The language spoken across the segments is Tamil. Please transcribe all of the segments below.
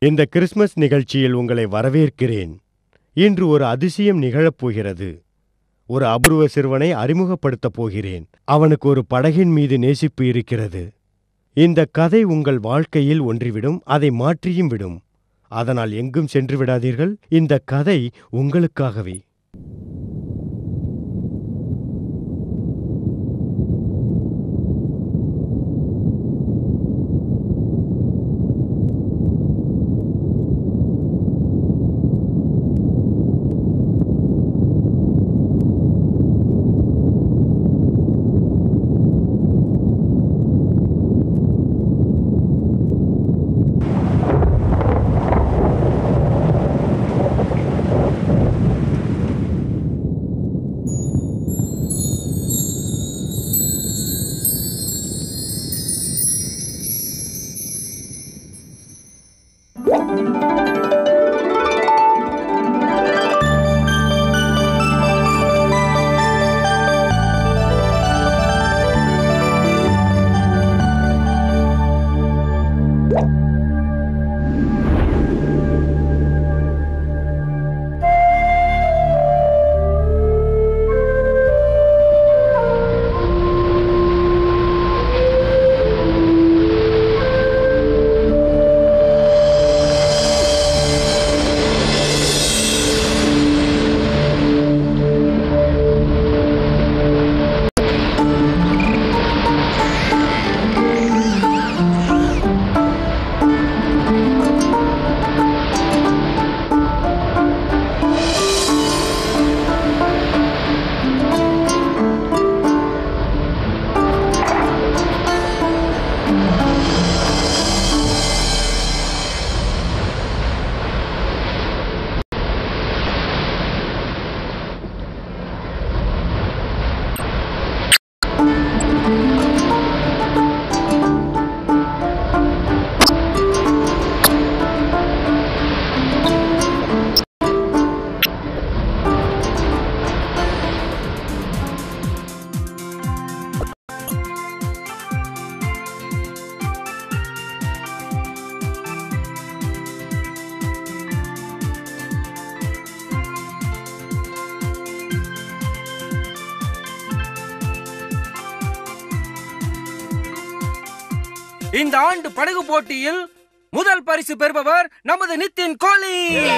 இந்த கிறிஸ்மஸ் நிகழ்ச்சியில் உங்களை வரவேற்கிறேன் இன்று ஒரு அதிசயம் நிகழப் போகிறது ஒரு அபூர்வ சிறுவனை அறிமுகப்படுத்தப் போகிறேன் அவனுக்கு ஒரு படகின் மீது நேசிப்பு இருக்கிறது இந்த கதை உங்கள் வாழ்க்கையில் ஒன்றிவிடும் அதை மாற்றியும் விடும் அதனால் எங்கும் சென்று விடாதீர்கள் இந்த கதை உங்களுக்காகவே இந்த ஆண்டு படகு போட்டியில் முதல் பரிசு பெறுபவர் நமது நித்தின் கோலி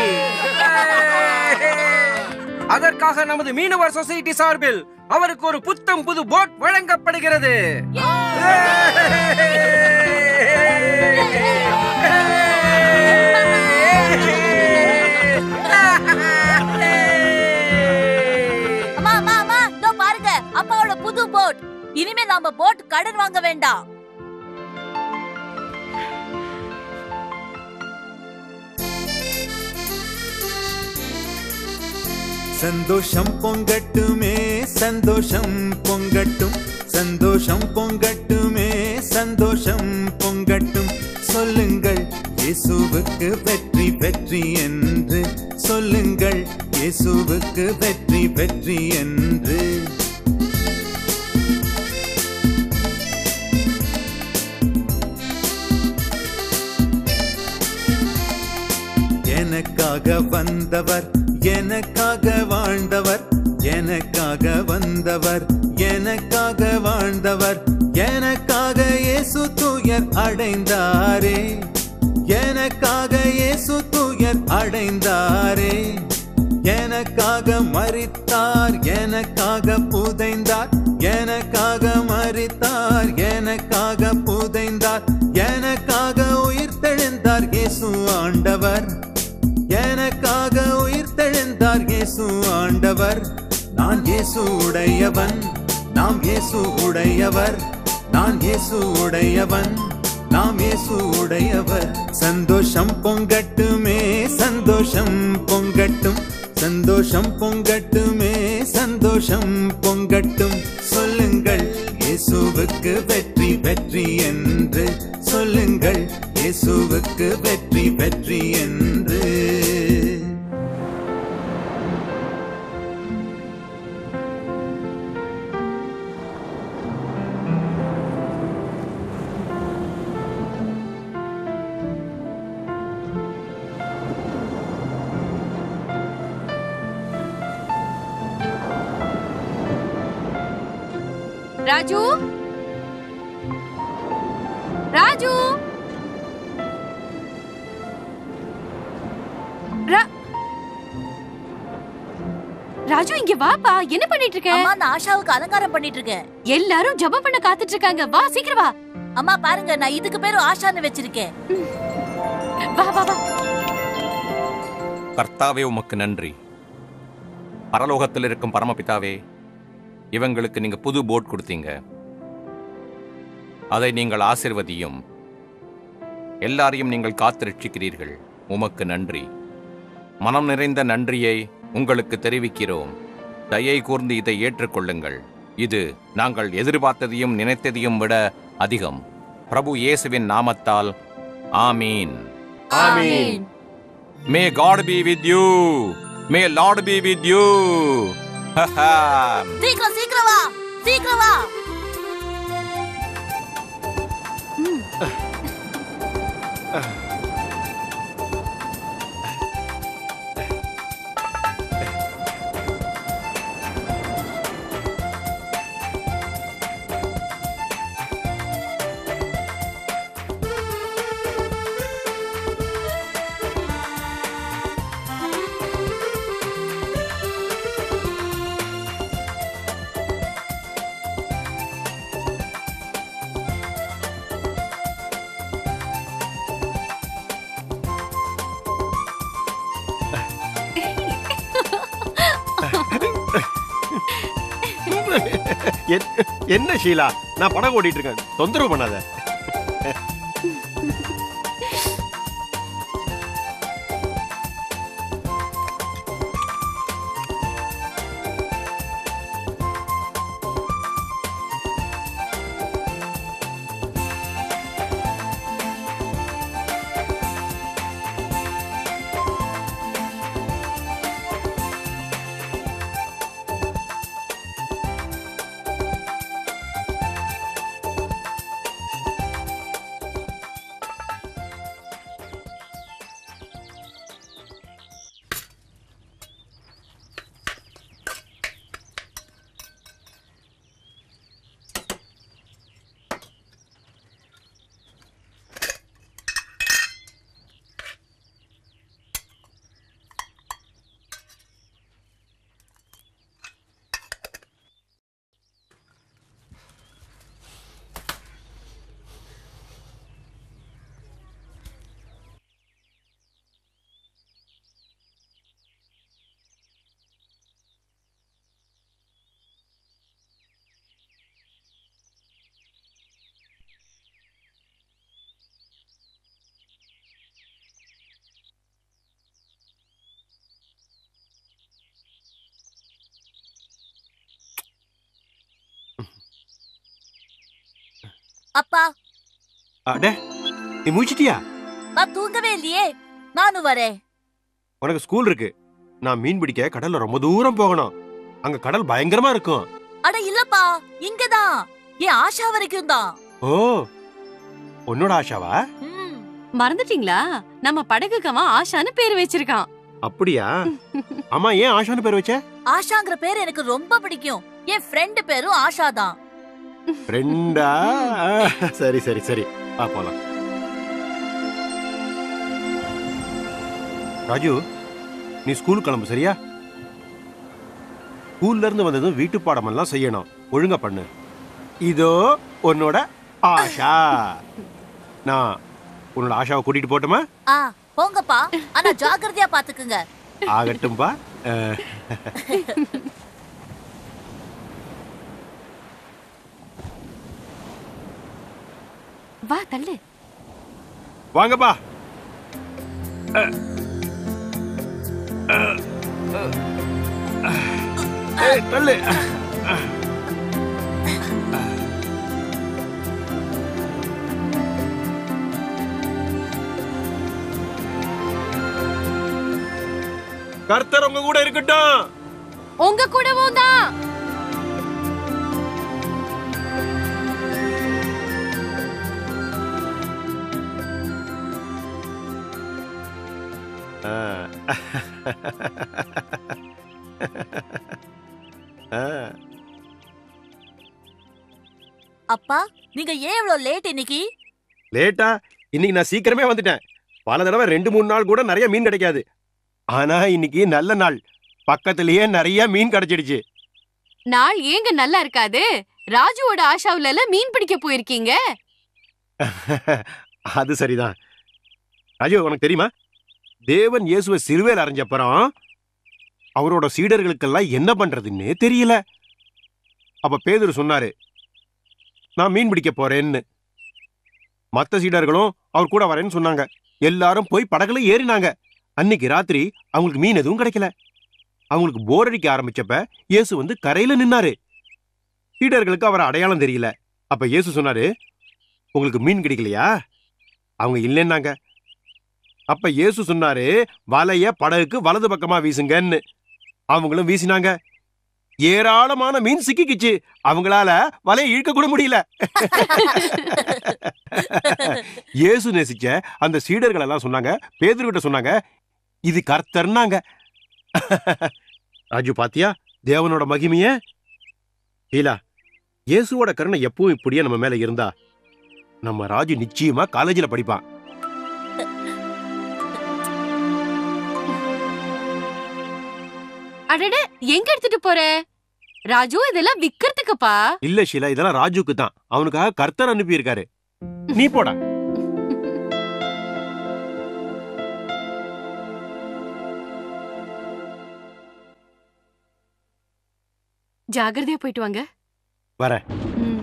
அதற்காக நமது மீனவர் சொசைட்டி சார்பில் அவருக்கு ஒரு புத்தம் புது போட் வழங்கப்படுகிறது அம்மா அம்மா அம்மா இதோ பாருங்க அப்பாவோட புது போட் இனிமே நாம போட் கடன் வாங்க வேண்டாம் சந்தோஷம் பொங்கட்டுமே சந்தோஷம் பொங்கட்டும் சந்தோஷம் பொங்கட்டுமே சந்தோஷம் பொங்கட்டும் சொல்லுங்கள் இயேசுவுக்கு வெற்றி வெற்றி என்று சொல்லுங்கள் இயேசுவுக்கு வெற்றி வெற்றி என்று எனக்காக வந்தவர் எனக்காக வாழ்ந்தவர் எனக்காக வந்தவர் எனக்காக வாழ்ந்தவர் எனக்காக இயேசு தூயர் அடைந்தாரே எனக்காக இயேசு தூயர் அடைந்தாரே எனக்காக மரித்தார் எனக்காக புதைந்தார் எனக்காக மரித்தார் எனக்காக புதைந்தார் எனக்காக உயிர் தெழுந்தார் இயேசு ஆண்டவர் எனக்காக உயிர் தெழுந்தார் இயேசு ஆண்டவர் நான் இயேசு உடையவன் நாம் இயேசு உடையவர் நான் இயேசு உடையவன் நாம் இயேசு உடையவர் சந்தோஷம் பொங்கட்டுமே சந்தோஷம் பொங்கட்டும் சந்தோஷம் பொங்கட்டுமே சந்தோஷம் பொங்கட்டும் சொல்லுங்கள் இயேசுவுக்கு வெற்றி வெற்றி என்று சொல்லுங்கள் இயேசுவுக்கு வெற்றி வெற்றி என்று ராஜு ராஜு ரா- ராஜு இங்க வாப்பா என்ன பண்ணிட்டு இருக்க அம்மா நான் ஆஷாவுக்கு அலங்காரம் பண்ணிட்டு இருக்கேன் எல்லாரும் ஜெபம் பண்ண காத்துட்டு இருக்காங்க வா சீக்கிரம் வா அம்மா பாருங்க நான் இதுக்கு பேரும் ஆஷான்னு வச்சிருக்கேன் வா வா வா கர்த்தாவே உமக்கு நன்றி பரலோகத்தில் இருக்கும் பரமபிதாவே இவங்களுக்கு நீங்க புது போட் கொடுத்தீங்க அதை நீங்கள் ஆசிர்வதியும் எல்லாரையும் நீங்கள் காத்து ரட்சிக்கிறீர்கள் உமக்கு நன்றி மனம் நிறைந்த நன்றியை உங்களுக்கு தெரிவிக்கிறோம் தயை கூர்ந்து இதை ஏற்றுக்கொள்ளுங்கள் இது நாங்கள் எதிர்பார்த்ததையும் நினைத்ததையும் விட அதிகம் பிரபு இயேசுவின் நாமத்தால் ஆமீன் ஆமென். May God be with you. May Lord be with you. சீக்கிரம் சீக்கிரம் வா சீக்கிரம் வா என்- என்ன ஷீலா நான் படம் ஓட்டிட்டு இருக்கேன் தொந்தரவு பண்ணாத அப்பா அடே நீ முடிச்சிட்டியா நான் தூங்கவே இல்லையே நானும் வரேன் உனக்கு ஸ்கூல் இருக்கு நான் மீன் பிடிக்க கடல்ல ரொம்ப தூரம் போகணும் அங்க கடல் பயங்கரமா இருக்கும் அட இல்லப்பா இங்கதான் என் ஆஷா வரைக்கும் தான் ஓ உன்னோட ஆஷாவா ம், மறந்துட்டீங்களா நம்ம படகுக்கவன் ஆஷான்னு பேர் வச்சிருக்கான் அப்படியா அம்மா ஏன் ஆஷான்னு பேர் வச்ச ஆஷாங்கிற பேர் எனக்கு ரொம்ப பிடிக்கும் என் ஃப்ரெண்டு பேரும் ஆஷா தான் ஃப்ரெண்டா சரி சரி சரி வா போலாம் ராஜு நீ ஸ்கூல் கிளம்பு சரியா ஸ்கூல்ல இருந்து வந்ததும் வீட்டு பாடமெல்லாம் செய்யணும் ஒழுங்கா பண்ணு இதோ உன்னோட ஆஷா நான் உன்னோட ஆஷாவை கூட்டிட்டு போட்டுமா ஆ போங்கப்பா ஆனா ஜாக்கிரதையா பாத்துக்குங்க ஆகட்டும்பா அஹ், வா தள்ளு வாங்கப்பா அஹ். அஹ். அஹ். ஏய், தள்ளு கர்த்தர் உங்க கூட இருக்கட்டும் உங்க கூடவும் தான் ஆ. ஆ. அப்பா நீங்க ஏன் இவ்வளவு லேட் இன்னைக்கு லேட்டா இன்னைக்கு நான் சீக்கிரமே வந்துட்டேன் பல தடவை ரெண்டு மூணு நாள் கூட நிறைய மீன் கிடைக்காது ஆனா இன்னைக்கு நல்ல நாள் பக்கத்திலேயே நிறைய மீன் கிடைச்சிடுச்சு நாள் ஏங்க நல்லா இருக்காது ராஜுவோட ஆஷாவுல எல்லாம் மீன் பிடிக்க போயிருக்கீங்க அது சரிதான் ராஜு உனக்கு தெரியுமா தேவன் இயேசுவை சிறுவேல் அரைஞ்சப்பறம் அவரோட சீடர்களுக்கெல்லாம் என்ன பண்றதுன்னு தெரியல அப்ப பேதுரு சொன்னாரு நான் மீன் பிடிக்க போறேன்னு மத்த சீடர்களும் அவர் கூட வரேன்னு சொன்னாங்க எல்லாரும் போய் படகுல ஏறினாங்க அன்னைக்கு ராத்திரி அவங்களுக்கு மீன் எதுவும் கிடைக்கல அவங்களுக்கு போர் அடிக்க ஆரம்பிச்சப்ப இயேசு வந்து கரையில நின்னாரு சீடர்களுக்கு அவர் அடையாளம் தெரியல அப்ப இயேசு சொன்னாரு உங்களுக்கு மீன் கிடைக்கலையா அவங்க இல்லைன்னாங்க அப்ப இயேசு சொன்னாரு வலைய படகுக்கு வலது பக்கமா வீசுங்கன்னு அவங்களும் வீசினாங்க ஏராளமான மீன் சிக்கிக்கிச்சு அவங்களால வலையை இழுக்க கூட முடியல இயேசு நேசிச்ச அந்த சீடர்கள் எல்லாம் சொன்னாங்க பேதுருகிட்ட சொன்னாங்க இது கர்த்தர்னாங்க ராஜு பாத்தியா தேவனோட மகிமைய ஈலா இயேசுவோட கருணை எப்பவும் இப்படியே நம்ம மேல இருந்தா நம்ம ராஜு நிச்சயமா காலேஜில் படிப்பான் அடட எங்க எடுத்துட்டு போற ராஜு இதெல்லாம் விக்கிறதுக்குப்பா இல்ல ஷீலா இதெல்லாம் ராஜுக்கு தான் அவனுக்காக கர்த்தர் அனுப்பி இருக்காரு நீ போடா ஜாகிரதையா போயிட்டு வாங்க வரேன். ம்.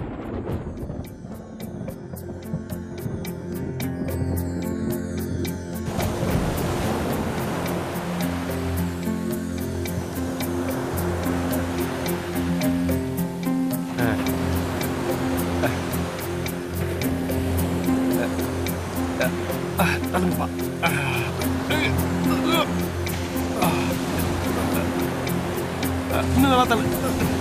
இன்னும் நல்லா தள்ளு.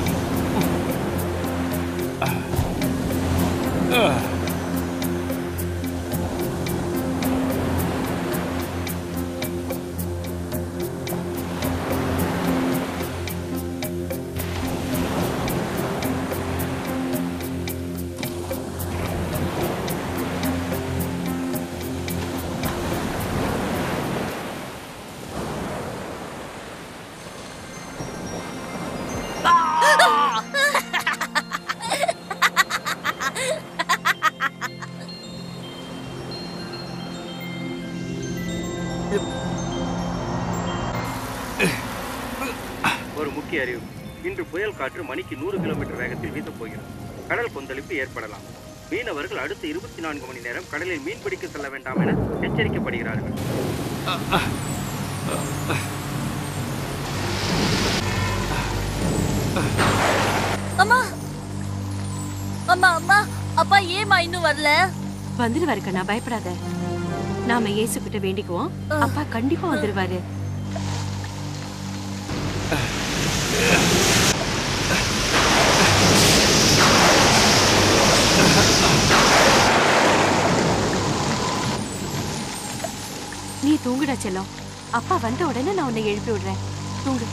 ஒரு முக்கிய அறிவு இன்று புயல் காற்று மணிக்கு நூறு கிலோமீட்டர் வேகத்தில் வீசப் போகிறது கடல் கொந்தளிப்பு ஏற்படலாம் மீனவர்கள் அடுத்த இருபத்தி நான்கு மணி நேரம் கடலில் மீன் பிடிக்க செல்ல வேண்டாம் என எச்சரிக்கப்படுகிறார்கள் அம்மா அம்மா அம்மா அப்பா ஏமா இன்னும் வரல வந்துருவாரு கண்ணா பயப்படாத நாம இயேசு கிட்ட வேண்டிக்குவோம் அப்பா கண்டிப்பா வந்துருவாரு நீ தூங்குடா செல்லம் அப்பா வந்த உடனே நான் உன்னை எழுப்பி விடுறேன் தூங்கு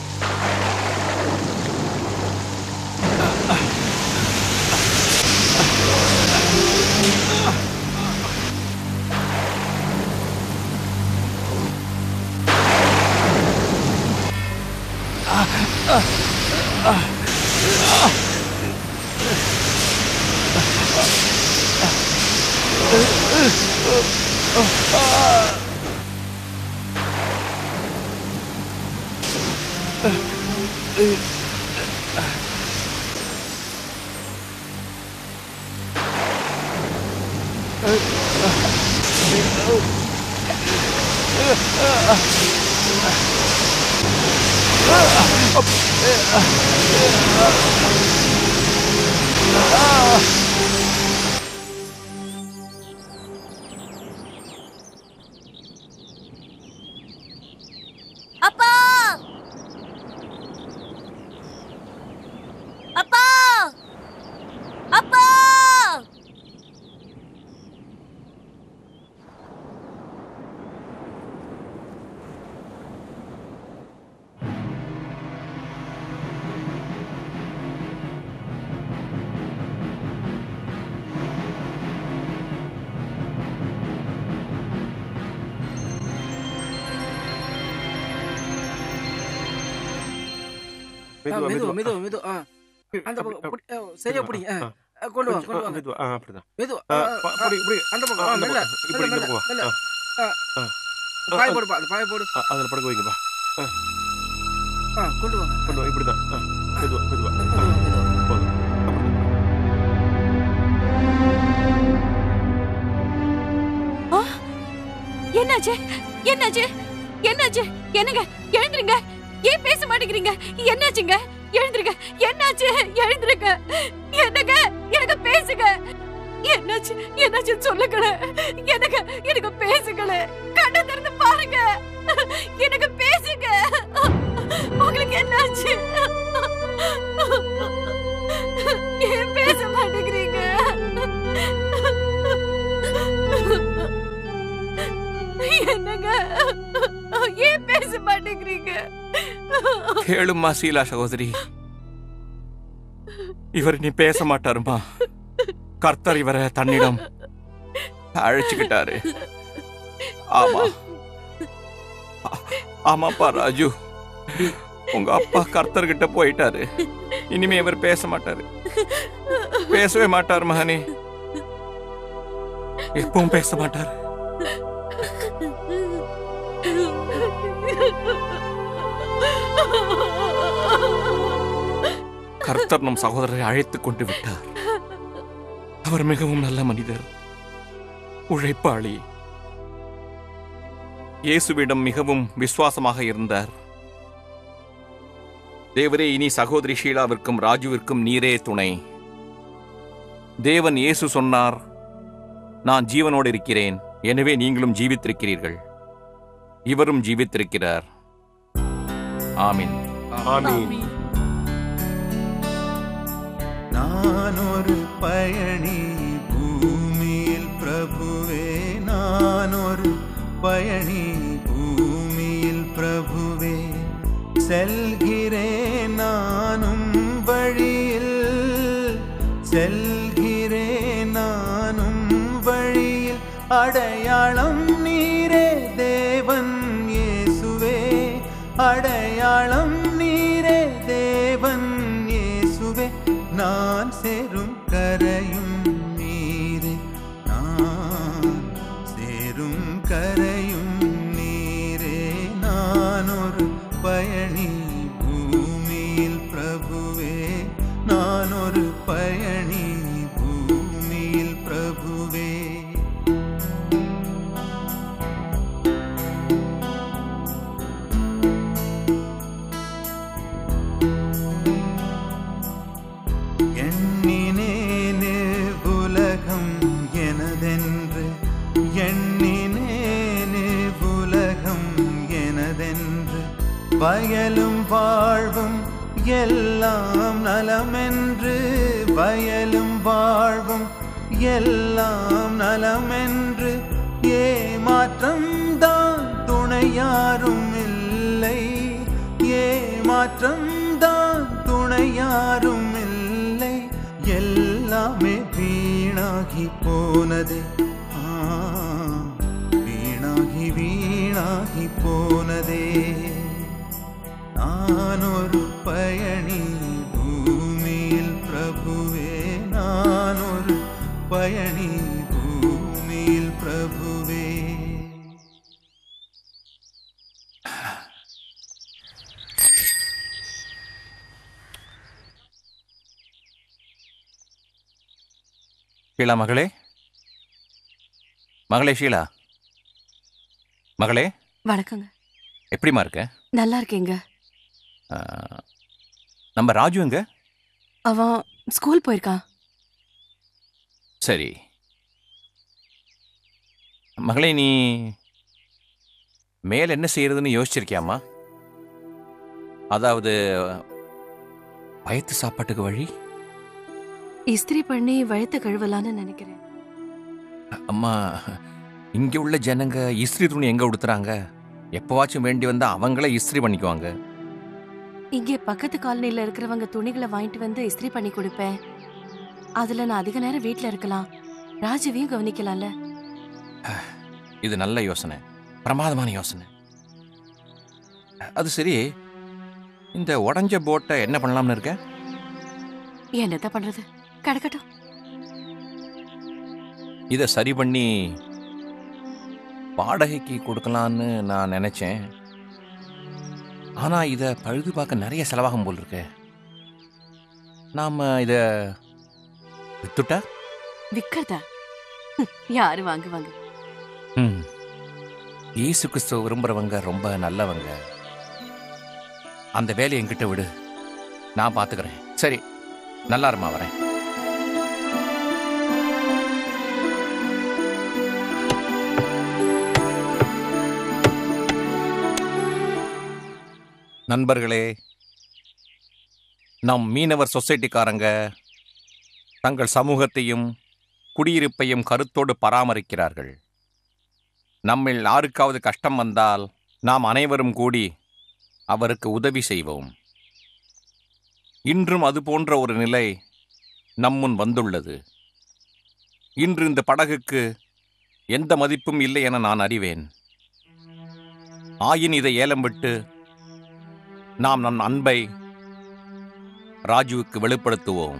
அப்பா அப்பா அப்பா மெதுவா, மெதுவா மெதுவா. மெதுவா மெதுவா ஆ. அந்த அப்படி, பக்கம் பிடி- ஆ, சரியா பிடிங்க ஆ. ஆ, கொண்டு வாங்க கொண்டு வாங்க மெதுவா, ஆ, அப்படிதான். மெதுவா ஆ, ஆ, ப- ஆ, புடி, புடி. அந்த பக்கம் ஆ, ஆ, அந்த மெல்ல பக்கம். இப்படி மெல்ல இந்த பக்கம் வா. மெல்ல ஆ, ஆ. ஆ. பாய போடுப்பா அந்த பாய போடு ஆ, அதுல படுக்க வைங்கப்பா ஆ கொண்டு வாங்க கொண்டு வா, இப்படிதான் ஆ, மெதுவா மெதுவா ஆ, மெதுவா, மெதுவா. போதும் அப்படிதான். என்னாச்சு என்னாச்சு என்னாச்சு என்னங்க எழுந்துருங்க ஏன் பேச மாட்டேங்கிறீங்க என்னாச்சுங்க எழுந்துருங்க என்னாச்சு எழுந்துருங்க என்னங்க எனக்கு பேசுங்க என்னாச்சு என்னாச்சு சொல்லுங்களே எனக்கு எனக்கு பேசுங்களே கண்ணை திறந்து பாருங்க எனக்கு பேசுங்க உங்களுக்கு என்னாச்சு ஏன் பேச மாட்டேங்கிறீங்க என்னங்க ஏன் பேச மாட்டேங்கிறீங்க கேளும்மா சீலா சகோதரி இவர் நீ பேச மாட்டாருமா கர்த்தர் இவரை தன்னிடம் அழைச்சுக்கிட்டாரு ஆமா ஆ- ஆமாப்பா ராஜு உங்க அப்பா கர்த்தர்கிட்ட போயிட்டாரு இனிமே இவர் பேச மாட்டாரு பேசவே மாட்டார் மகனே எப்பவும் பேச மாட்டார் கர்த்தர் நம் சகோதரரை அழைத்துக் கொண்டு விட்டார் அவர் மிகவும் நல்ல மனிதர் உழைப்பாளி இயேசுவிடம் மிகவும் விசுவாசமாக இருந்தார் தேவரே இனி சகோதரி ஷீலாவிற்கும் ராஜுவிற்கும் நீரே துணை தேவன் இயேசு சொன்னார் நான் ஜீவனோடு இருக்கிறேன் எனவே நீங்களும் ஜீவித்திருக்கிறீர்கள் இவரும் ஜீவித்திருக்கிறார் ஆமீன் ஆமீன் நான் ஒரு பயணி பூமியில் பிரபுவே நான் ஒரு பயணி பூமியில் பிரபுவே செல்கிறேன் நானும் வழியில் செல்கிறேன் நானும் வழியில் அடையாளம் நீரே தேவன் இயேசுவே அடையாளம் நீரே தேவன் இயேசுவே நான் சேரும் கரையும் நீரே நான் சேரும் கரையும் நீரே நான் ஒரு பயணி பூமியில் பிரபுவே நான் ஒரு பயணி பூமியில் பிரபுவே எண்ணினேனே உலகம் எனதென்று எண்ணினேனே உலகம் எனதென்று வயலும் வாழ்வும் எல்லாம் நலமென்று வயலும் வாழ்வும் எல்லாம் நலமென்று ஏமாற்றம் தான் துணையாரும் இல்லை ஏமாற்றம் தான் துணையாரும் இல்லை எல்லாமே வீணாகி போனதே ஆ, வீணாகி வீணாகி போனதே நான் ஒரு பயணி பூமியில் பிரபுவே நான் ஒரு பயணி பூமியில் பிரபுவே ஷீலா மகளே மகளே ஷீலா மகளே வணக்கங்க எப்படிம்மா இருக்க நல்லா இருக்கேங்க ஆ, நம்ம ராஜு எங்க அவன் ஸ்கூல் போயிருக்கான் சரி மகளே நீ மேல் என்ன செய்யறதுன்னு யோசிச்சிருக்கியாம்மா அதாவது வயத்து சாப்பாட்டுக்கு வழி இஸ்திரி பண்ணி வழுத்த கழுவலான்னு நினைக்கிறேன் அம்மா இங்க உள்ள ஜனங்க இஸ்திரி துணி எங்க உடுத்துறாங்க எப்பவாச்சும் வேண்டி வந்தா அவங்களே இஸ்திரி பண்ணிக்குவாங்க இங்கே பக்கத்து காலனில இருக்கிறவங்க துணிகளை வாங்கிட்டு வந்து இஸ்திரி பண்ணி கொடுப்பேன் அதுல நான் அதிக நேரம் வீட்ல இருக்கலாம் ராஜுவையும் கவனிக்கலாம்ல இது நல்ல யோசனை பிரமாதமான யோசனை அது சரி இந்த உடஞ்ச போட்டை என்ன பண்ணலாம்னு இருக்க என்னத்த பண்றது கிடக்கட்டும் இதை சரி பண்ணி வாடகைக்கு கொடுக்கலான்னு நான் நினைச்சேன் ஆனா இதை பழுது பார்க்க நிறைய செலவாகும் போல் இருக்கு நாம இத வித்துட்டா விக்கிறதா ஹம், யாரு வாங்குவாங்க ம். இயேசு கிறிஸ்துவ விரும்புறவங்க ரொம்ப நல்லவங்க அந்த வேலையை என்கிட்ட விடு நான் பாத்துக்கிறேன் சரி நல்லா இருமா வரேன் நண்பர்களே நம் மீனவர் சொசைட்டிக்காரங்க தங்கள் சமூகத்தையும் குடியிருப்பையும் கருத்தோடு பராமரிக்கிறார்கள் நம்மில் யாருக்காவது கஷ்டம் வந்தால் நாம் அனைவரும் கூடி அவருக்கு உதவி செய்வோம் இன்றும் அது போன்ற ஒரு நிலை நம்முன் வந்துள்ளது இன்று இந்த படகுக்கு எந்த மதிப்பும் இல்லை என நான் அறிவேன் ஆயின் இதை ஏலம் விட்டு நாம் நம் அன்பை ராஜுவுக்கு வெளிப்படுத்துவோம்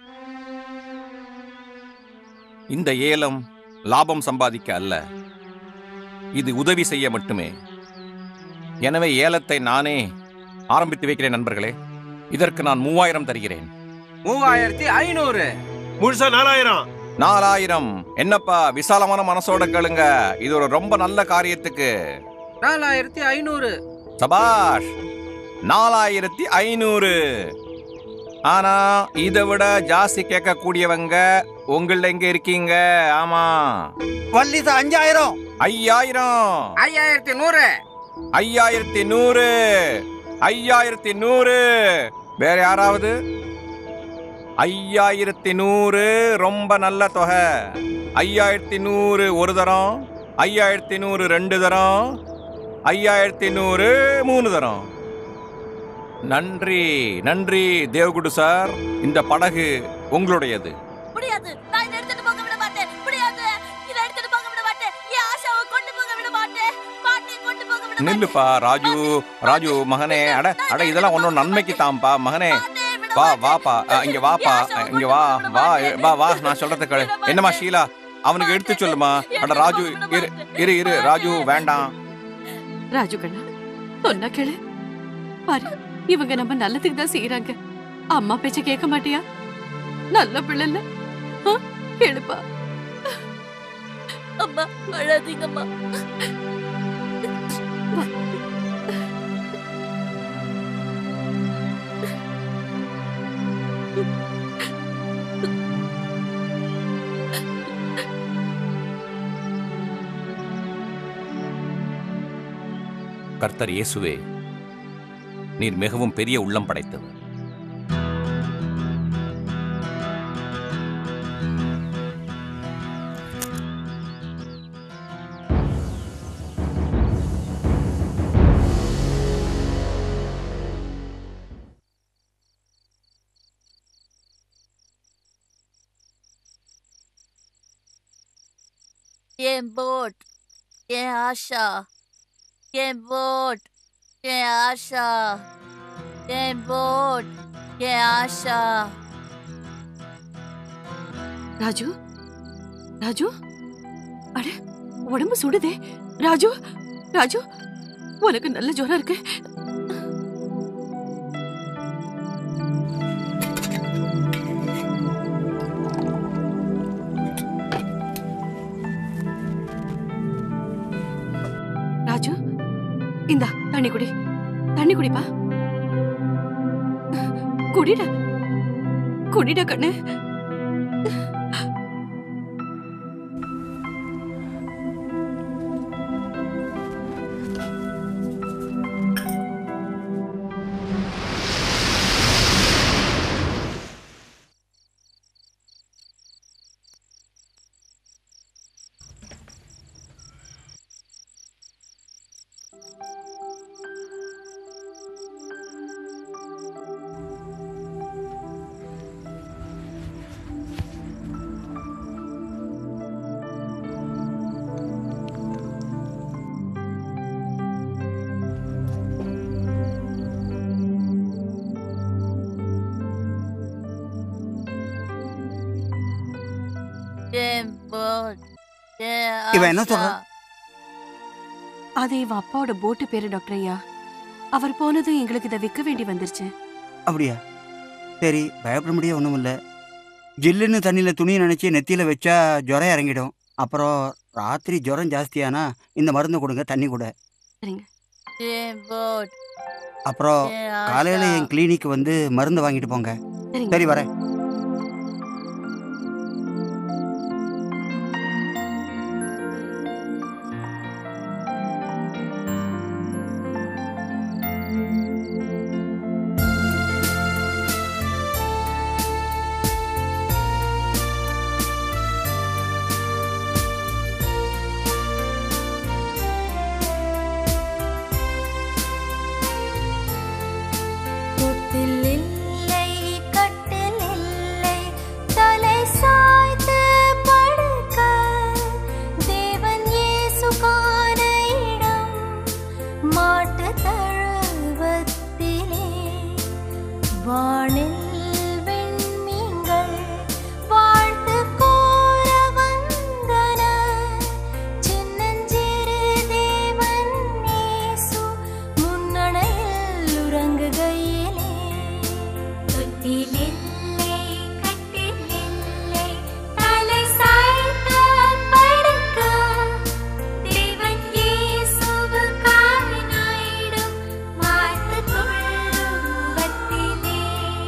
இந்த ஏலம் லாபம் சம்பாதிக்க அல்ல இது உதவி செய்ய மட்டுமே எனவே ஏலத்தை நானே ஆரம்பித்து வைக்கிறேன் நண்பர்களே இதற்கு நான் மூவாயிரம் தருகிறேன் மூவாயிரத்தி ஐநூறு முழுசா நாலாயிரம் நாலாயிரம் என்னப்பா விசாலமான மனசோட கேளுங்க இது ஒரு ரொம்ப நல்ல காரியத்துக்கு நாலாயிரத்தி ஐநூறு சபாஷ் நாலாயிரத்தி ஐநூறு ஆனா இதை விட ஜாஸ்தி கேட்கக்கூடியவங்க உங்கள எங்க இருக்கீங்க ஆமா வள்ளிசா அஞ்சாயிரம் ஐயாயிரம் ஐயாயிரத்தி நூறு ஐயாயிரத்தி நூறு ஐயாயிரத்தி நூறு வேற யாராவது ஐயாயிரத்தி நூறு ரொம்ப நல்ல தொகை ஐயாயிரத்தி நூறு ஒரு தரம் ஐயாயிரத்தி நூறு ரெண்டு தரம் ஐயாயிரத்தி நூறு மூணு தரம் நன்றி நன்றி தேவகுடு சார் இந்த படகு உங்களுடையது முடியாது நான் இதை எடுத்துட்டு போக விட மாட்டேன் முடியாது இதை எடுத்துட்டு போக விட மாட்டேன் என் ஆஷாவை கொண்டு போக விட மாட்டேன் மாட்டேன் கொண்டு போக விட மாட்டேன் நில்லுப்பா ராஜு ராஜு மகனே அட அட இதெல்லாம் ஒன்றும் நன்மைக்கு தான்ப்பா மகனே வா வாப்பா அ, இங்க வாப்பா அ, இங்க வா வா எ, வா வா நான் சொல்றத கேளு என்னம்மா ஷீலா அவனுக்கு எடுத்து சொல்லுமா அட ராஜு இரு இரு இரு ராஜு வேண்டாம் ராஜு கண்ணா சொன்னா கேளு பாரு இவங்க நம்ம நல்லதுக்கு தான் செய்யறாங்க அம்மா பேச்ச கேட்க மாட்டியா நல்ல பிள்ளைல கேளுப்பா அம்மா அழாதீங்கம்மா கர்த்தர் இயேசுவே நீர் மிகவும் பெரிய உள்ளம் படைத்தவர் என் போட் என் ஆஷா என் போட் என் ஆஷா என் போட் என் ஆஷா ராஜு ராஜு அட உடம்பு சுடுதே ராஜு ராஜு உனக்கு நல்ல ஜுரம் இருக்கு ராஜு இந்தா தண்ணி குடி தண்ணி குடிப்பா குடிடா குடிடா கண்ணு இவன் என்ன சொல்றான்? அது இவன் அப்பாவோட போட்டு பேரு டாக்டர் ஐயா அவர் போனதும் எங்களுக்கு இதை விற்க வேண்டி வந்துருச்சு அப்படியா சரி பயப்பட முடிய ஒன்றும் இல்லை ஜில்லுன்னு தண்ணியில் துணியை நினச்சி நெத்தியில் வச்சா ஜுரம் இறங்கிடும் அப்புறம் ராத்திரி ஜுரம் ஜாஸ்தியானா இந்த மருந்து கொடுங்க தண்ணி கூட என் போட் அப்புறம் என் காலையில் ஆஷா. என் கிளினிக் வந்து மருந்து வாங்கிட்டு போங்க சரிங்க. சரி வரேன் தொட்டில் இல்லை கட்டில் இல்லை தலை சாய்த்து படுக்க தேவன் இயேசு காண இடம் மாட்டு தழுவத்திலே வானில் விண்மீன்கள் வாழ்த்து கூற வந்தன சின்னஞ்சிறு தேவன் இயேசு முன்னணையில் உறங்குகையிலே தொட்டிலில்லை கட்டிலில்லை தலை சாய்த்து படுக்க தேவன் இயேசுவுக்காக நாயிடும் வாழ்த்து துன்பத்திலே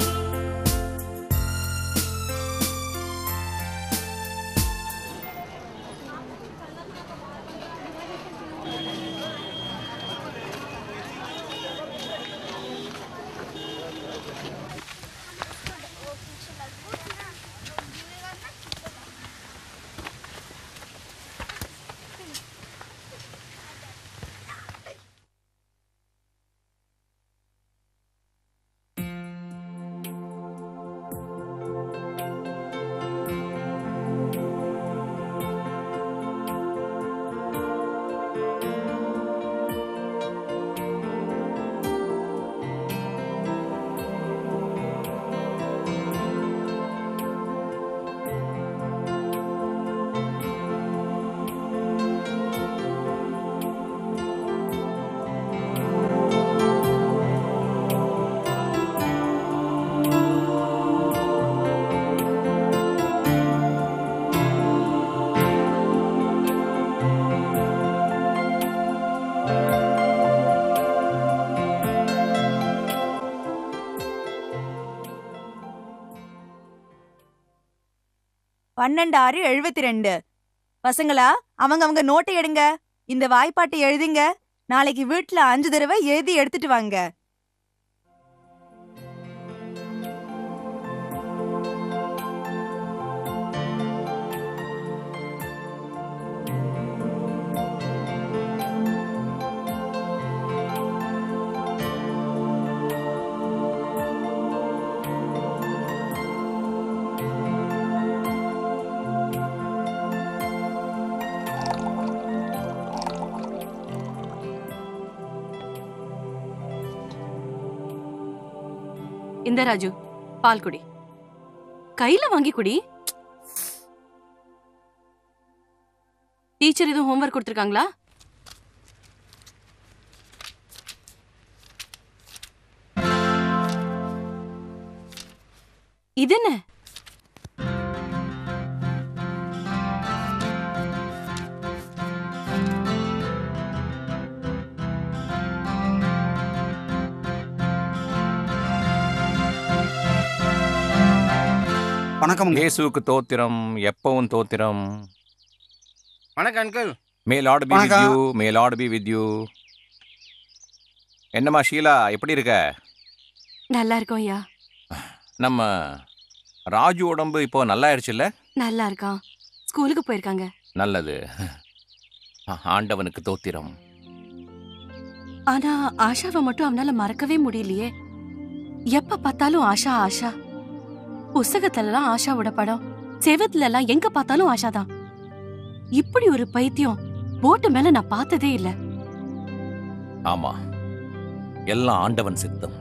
பன்னெண்டு ஆறு எழுபத்தி ரெண்டு பசங்களா அவங்க அவங்க நோட்டை எடுங்க இந்த வாய்ப்பாட்டை எழுதுங்க நாளைக்கு வீட்ல அஞ்சு தடவை எழுதி எடுத்துட்டு வாங்க இந்த ராஜு பால் குடி கையில வாங்கி குடி டீச்சர் எதுவும் ஹோம்ஒர்க் கொடுத்துருக்காங்களா இது என்ன வணக்கம் இயேசுவுக்கு தோத்திரம் எப்பவும் தோத்திரம் வணக்கம் uncle may lord be with வணக்கம். You may lord be with you என்னம்மா ஷீலா எப்படி இருக்க நல்லா இருக்கோம் ஐயா நம்ம ராஜு உடம்பு இப்போ நல்லா ஆயிடுச்சுல்ல நல்லா இருக்கான் ஸ்கூலுக்கு போயிருக்காங்க நல்லது ஆ- ஆண்டவனுக்கு தோத்திரம் ஆனா ஆஷாவை மட்டும் அவனால மறக்கவே முடியலையே எப்ப பார்த்தாலும் ஆஷா ஆஷா புஸ்தகத்துல எல்லாம் ஆஷாவோட படம் செவத்துல எல்லாம் எங்க பார்த்தாலும் ஆஷா தான் இப்படி ஒரு பைத்தியம் போட்டு மேல நான் பார்த்ததே இல்ல ஆமா எல்லாம் ஆண்டவன் சித்தம்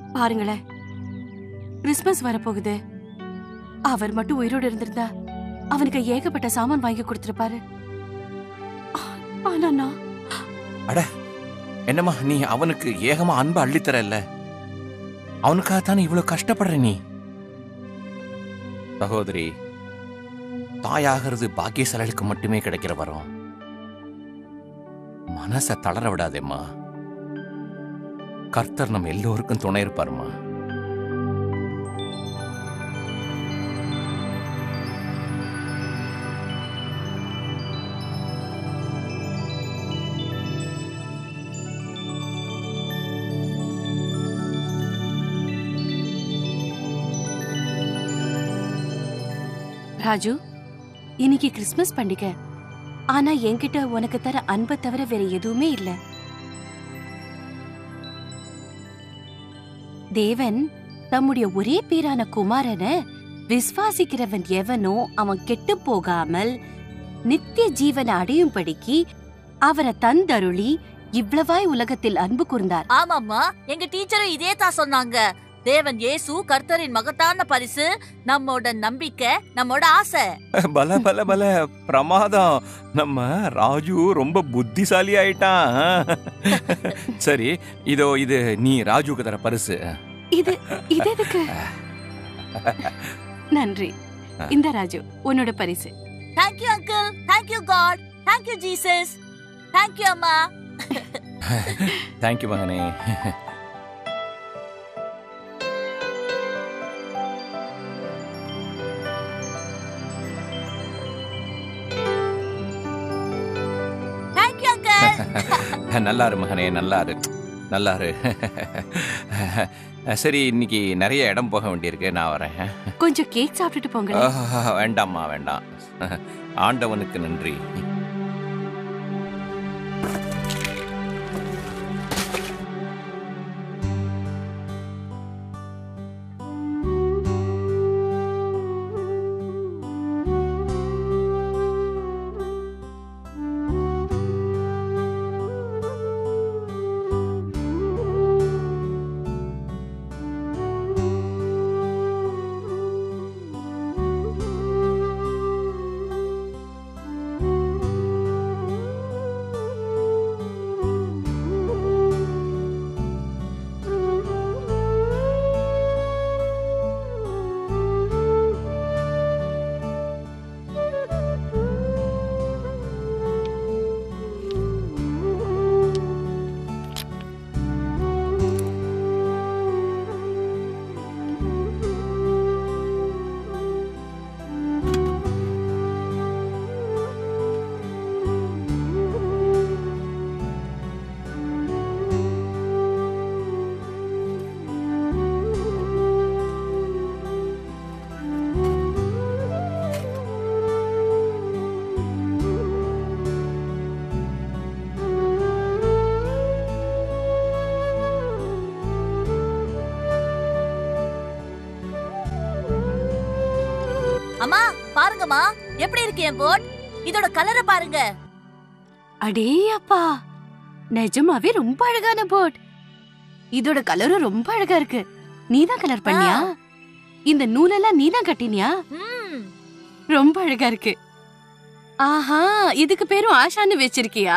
பாருங்களேன் கிறிஸ்மஸ் வரப்போகுது அவர் மட்டும் உயிரோடு இருந்திருந்தா அவனுக்கு ஏகப்பட்ட சாமான் வாங்கி கொடுத்திருப்பாரு ஆ- ஆனா நான் அட என்னம்மா நீ அவனுக்கு ஏகமா அன்பு அள்ளித்தரல்ல அவனுக்காகத்தானே இவ்வளவு கஷ்டப்படுற நீ சகோதரி தாயாகிறது பாக்கியசாலிகளுக்கு மட்டுமே கிடைக்கிற வரம் மனச தளர விடாதேம்மா கர்த்தர் நம்ம எல்லோருக்கும் துணை இருப்பாருமா ராஜு இன்னைக்கு கிறிஸ்மஸ் பண்டிகை ஆனா என்கிட்ட உனக்கு தர அன்பை தவிர வேற எதுவுமே இல்ல தேவன் தம்முடைய ஒரே பேரான குமாரனை விசுவாசிக்கிறவன் எவனோ அவன் கெட்டு போகாமல் நித்திய ஜீவனை அடையும்படிக்கு அவரை தந்தருளி இவ்வளவாய் உலகத்தில் அன்பு கூர்ந்தார் ஆமாம்மா எங்க டீச்சரும் இதே தான் சொன்னாங்க தேவன் இயேசு கர்த்தரின் மகத்தான பரிசு நம்மோட நம்பிக்கை நம்மோட ஆசை பல பல பல பிரமாதம் நம்ம ராஜு ரொம்ப புத்திசாலி ஆயிட்டான் சரி இதோ இது நீ ராஜுக்கு தர பரிசு இது இது எதுக்கு நன்றி இந்த ராஜு உன்னோட பரிசு thank you uncle thank you God thank you Jesus thank you அம்மா தேங்க்யூ மகனே தேங்க்யூ அங்கிள் நல்லா இரு மகனே நல்லா இரு நல்லா இரு சரி இன்னைக்கு நிறைய இடம் போக வேண்டியிருக்கு நான் வரேன் கொஞ்சம் கேக் சாப்பிட்டுட்டு போங்களேன் ஆஹ், வேண்டாம்மா வேண்டாம் ஆண்டவனுக்கு நன்றி அம்மா பாருங்கம்மா எப்படி இருக்கு என் போட் இதோட கலரை பாருங்க அடே அப்பா நிஜமாவே ரொம்ப அழகான போட் இதோட கலரும் ரொம்ப அழகா இருக்கு நீதான் கலர் பண்ணியா இந்த நூலெல்லாம் நீதான் கட்டினியா ம் ரொம்ப அழகா இருக்கு ஆஹா இதுக்கு பேரும் ஆஷான்னு வச்சிருக்கியா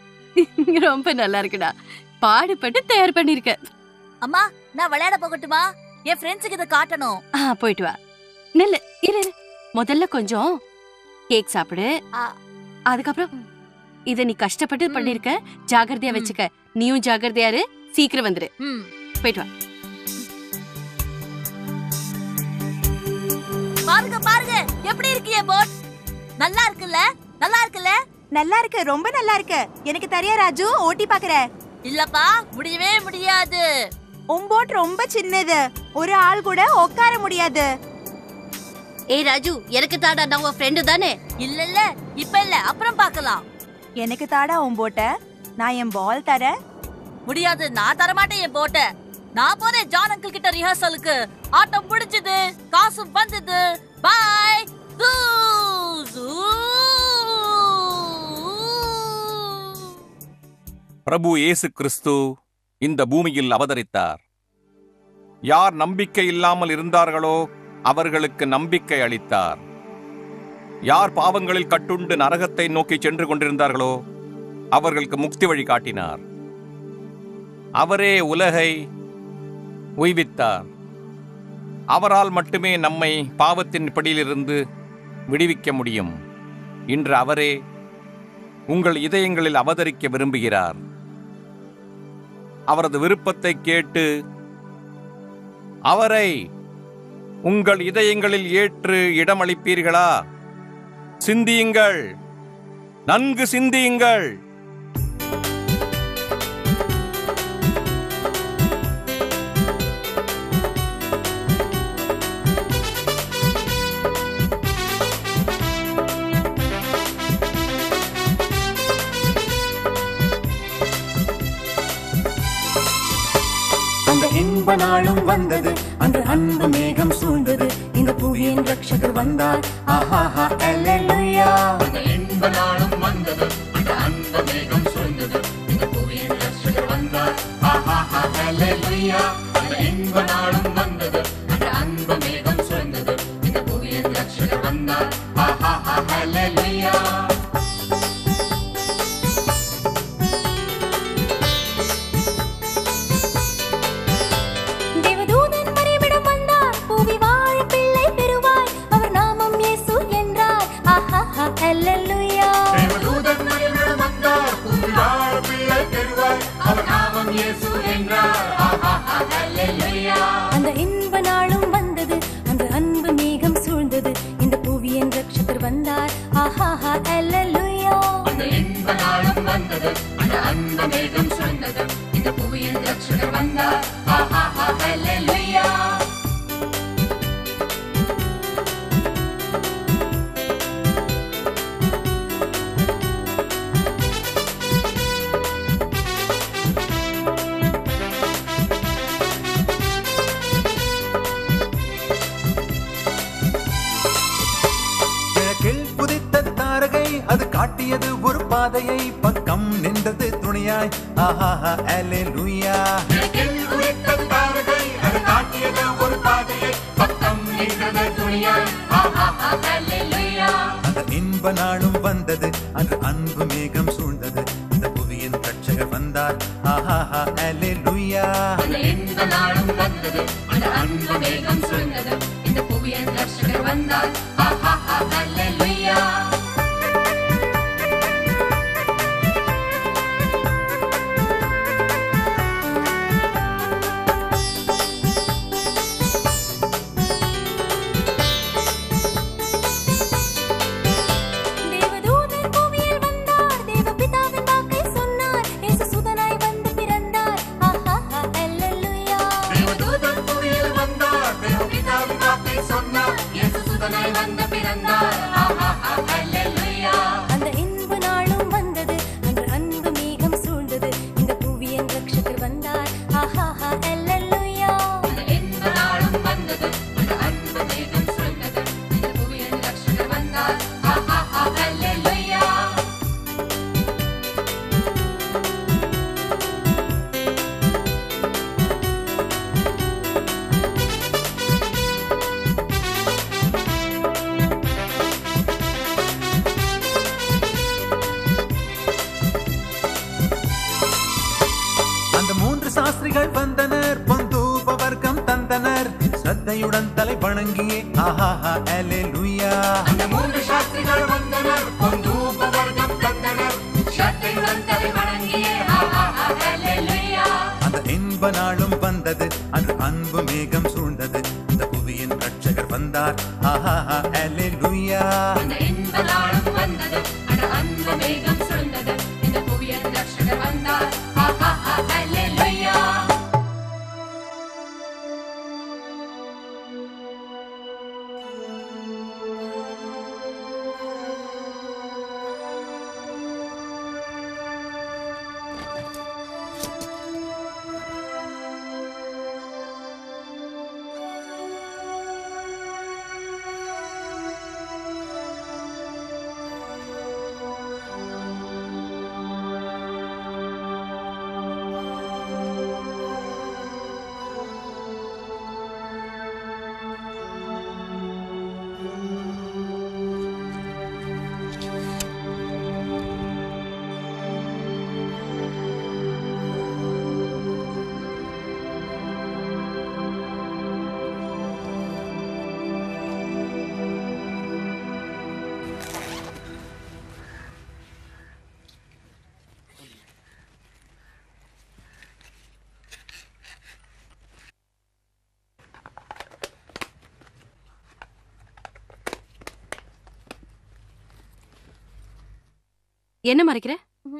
ரொம்ப நல்லா இருக்குடா பாடுபட்டு தயார் பண்ணிருக்க அம்மா நான் விளையாட போகட்டுமா என் ஃப்ரெண்ட்ஸுக்கு இதை காட்டணும் ஆ போயிட்டு வா நில்லு இரு இரு. முதல்ல கொஞ்சம் கேக் சாப்பிடு ஆ. அதுக்கப்புறம் இத நீ கஷ்டப்பட்டு பண்ணிருக்க ஜாகிரதையா வச்சுக்க நீயும் ஜாகிரதையா இரு சீக்கிரம் வந்துரு ம் போயிட்டு வா பாருங்க பாருங்க எப்படி இருக்கு என் போட் நல்லா இருக்குல்ல நல்லா இருக்குல்ல நல்லா இருக்கு ரொம்ப நல்லா இருக்கு எனக்கு தெரியா ராஜு ஓட்டி பாக்குற இல்லப்பா முடியவே முடியாது உன் போட் ரொம்ப சின்னது ஒரு ஆள் கூட உட்கார முடியாது ஏய் ராஜு எனக்கு தாடா நான் உன் ஃப்ரெண்டு தானே இல்ல இல்ல இப்ப இல்ல அப்புறம் பார்க்கலாம் எனக்கு தாடா உன் போட்ட நான் என் பால் தரேன் முடியாது நான் தர மாட்டேன் என் போட்ட நான் போறேன் ஜான் அங்கிள் கிட்ட ரிஹர்சலுக்கு ஆட்டம் முடிஞ்சது காசும் வந்தது பாய் பிரபு இயேசு கிறிஸ்து இந்த பூமியில் அவதரித்தார் யார் நம்பிக்கை இல்லாமல் இருந்தார்களோ அவர்களுக்கு நம்பிக்கை அளித்தார் யார் பாவங்களில் கட்டுண்டு நரகத்தை நோக்கி சென்று கொண்டிருந்தார்களோ அவர்களுக்கு முக்தி வழி காட்டினார் அவரே உலகை உய்வித்தார் அவரால் மட்டுமே நம்மை பாவத்தின் பிடியிலிருந்து விடுவிக்க முடியும் இன்று அவரே உங்கள் இதயங்களில் அவதரிக்க விரும்புகிறார் அவரது விருப்பத்தை கேட்டு அவரை உங்கள் இதயங்களில் ஏற்று இடமளிப்பீர்களா சிந்தியுங்கள் நன்கு சிந்தியுங்கள் அந்த இன்ப நாளும் வந்தது அந்த அன்பு மேகம் சூழ்ந்தது இந்த புவியின் ரட்சகர் வந்தார் ஆஹாஹா அல்லேலூயா அந்த இன்ப நாளும் வந்தது அந்த அன்பு மேகம் சூழ்ந்தது இந்த புவியின் ரட்சகர் வந்தார் ஆஹாஹா அல்லேலூயா அந்த இன்ப நாளும் வந்தது அந்த அன்பு மேகம் சூழ்ந்தது இந்த புவியின் ரட்சகர் வந்தார் ஆஹாஹா அல்லேலூயா தேவதூதன் மறைவிடம் வந்தார் பூவி வாழ பிள்ளை பெறுவாய் அவர் நாமம் இயேசு என்றார் ஆஹாஹா அல்லேலூயா தேவதூதன் மறைவிடம் வந்தார் புவியாழ பிள்ளை பெறுவார் அவர் நாமம் இயேசு என்றார் ஆஹாஹா அல்லேலூயா அந்த இன்ப நாளும் வந்தது அந்த அன்பு மேகம் சூழ்ந்தது இந்த புவியின் ரட்சகர் வந்தார் ஆஹாஹா அல்லேலூயா அந்த இன்ப நாளும் வந்தது அந்த அன்பு மேகம் சூழ்ந்தது இந்த புவியின் ரட்சகர் வந்தார் ஆஹாஹா அல்லேலூயா கிழக்கில் புதித்த தாரகை அது காட்டியது ஒரு பாதையை பக்கம் நின்றது துணையாய் ஆஹாஹா அல்லேலூயா கிழக்கில் உதித்த தாரகை அது காட்டியது ஒரு பாதையை பக்கம் நின்றது துணியாய் ஆஹாஹா அல்லேலூயா அந்த இன்ப நாளும் வந்தது அன்று அன்பு மேகம் சூழ்ந்தது இந்த புவியின் ரட்சகர் வந்தார் ஆஹாஹா அல்லேலூயா அந்த இன்ப நாளும் வந்தது அந்த அன்பு மேகம் சூழ்ந்தது இந்த புவியின் ரட்சகர் வந்தார் ஆஹாஹா அல்லேலூயா தேவதூதன் புவியில் வந்தார் தேவபிதாவின் வாக்கை சொன்னார் இயேசு சுதனாய் வந்து பிறந்தார் ஆஹாஹா அல்லேலூயா தேவதூதன் புவியில் வந்தார் தேவபிதாவின் வாக்கை சொன்னார் இயேசு சுதனாய் வந்து பிறந்தார் ஆஹாஹா அல்லேலூயா அந்த இன்ப நாளும் வந்தது அன்று அன்பு மேகம் சூழ்ந்தது இந்த புவியின் ரட்சகர் வந்தார் ஆஹாஹா அல்லேலூயா அந்த இன்ப நாளும் வந்தது அந்த அன்பு மேகம் சூழ்ந்தது இந்த புவியின் ரட்சகர் வந்தார் ஆஹாஹா அல்லேலூயா அந்த மூன்று சாஸ்திரிகள் வந்தனர் பொந்தூப வர்க்கம் தந்தனர் ஸ்ரத்தையுடன் தலை வணங்கியே ஆஹாஹா அல்லேலூயா அந்த மூன்று சாஸ்திரிகள் வந்தனர் பொந்தூப வர்க்கம் தந்தனர் சட்டையுடன் தலை வணங்கியே ஆஹாஹா அல்லேலூயா அந்த இன்ப நாளும் வந்தது அன்று அன்பு மேகம் சூழ்ந்தது இந்த புவியின் ரட்சகர் வந்தார் ஆஹாஹா அல்லேலூயா அந்த இன்ப நாளும் வந்தது அந்த அன்பு மேகம் சூழ்ந்தது இந்த புவியின் ரட்சகர் வந்தார் ஆஹாஹா அல்லேலூயா என்ன மறைக்கிற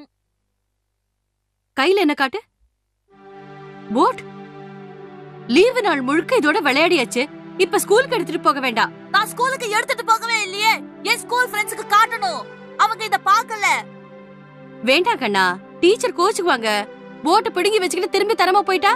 கையில என்ன காட்டு போட் லீவு நாள் முழுக்க இதோட விளையாடியாச்சு இப்ப ஸ்கூலுக்கு எடுத்துட்டு போக வேண்டாம் நான் ஸ்கூலுக்கு எடுத்துட்டு போகவே இல்லையே என் ஸ்கூல் ஃப்ரெண்ட்ஸுக்கு காட்டணும் அவங்க இத பார்க்கல வேண்டாம் கண்ணா டீச்சர் கோச்சுக்குவாங்க போட்டை பிடுங்கி வச்சுக்கிட்டு திரும்பி தரமா போயிட்டா